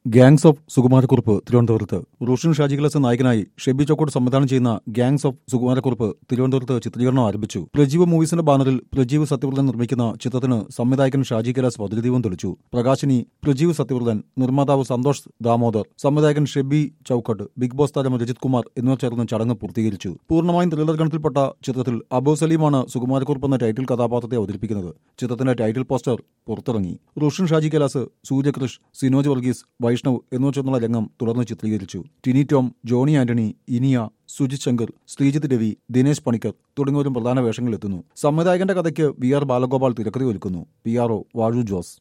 gangs of Sukumara Kurup തിരുവനന്തപുരത്ത് റോഷൻ ഷാജികളസ് നായകനായി ഷെബി ചോക്കോട് സംവിധാനം ചെയ്യുന്ന ഗാങ്സ് ഓഫ് സുകുമാരക്കുറുപ്പ് തിരുവനന്തപുരത്ത് ചിത്രീകരണം ആരംഭിച്ചു പ്രജീവ് മൂവീസിന്റെ ബാനറിൽ പ്രജീവ് സത്യവ്രതൻ നിർമ്മിക്കുന്ന ചിത്രത്തിന് സംവിധായകൻ ഷാജി കൈലാസ് പതിദീപം തെളിച്ചു പ്രകാശിനി പ്രജീവ് സത്യവ്രതൻ നിർമ്മാതാവ് സന്തോഷ് ദാമോദർ സംവിധായകൻ ഷെബി ചൌക്കട്ട് ബിഗ് ബോസ് താരം രജിത് കുമാർ എന്നിവർ ചേർന്ന് ചടങ്ങ് പൂർത്തീകരിച്ചു പൂർണ്ണമായും ത്രില്ലർ ഗണത്തിൽപ്പെട്ട ചിത്രത്തിൽ അബു സലീമാണ് സുകുമാരക്കുറുപ്പ് എന്ന ടൈറ്റിൽ കഥാപാത്രത്തെ അവതരിപ്പിക്കുന്നത് ചിത്രത്തിന്റെ ടൈറ്റിൽ പോസ്റ്റർ പുറത്തിറങ്ങി റോഷൻ ഷാജി കൈലാസ് സൂര്യകൃഷ് സിനോജ് വർഗീസ് വൈഷ്ണവ് എന്നിവർ ചേർന്നുള്ള രംഗം തുടർന്ന് ചിത്രീകരിച്ചു Tini Tom Johny Antony Iniya Sujith Shankar Sreejith Ravi Dinesh Panicker തുടങ്ങിയവരും പ്രധാന വേഷങ്ങളിലെത്തുന്നു സംവിധായകന്റെ കഥയ്ക്ക് വി ആർ ബാലഗോപാൽ തിരക്കഥ ഒരുക്കുന്നു P R O Vazhoor Jose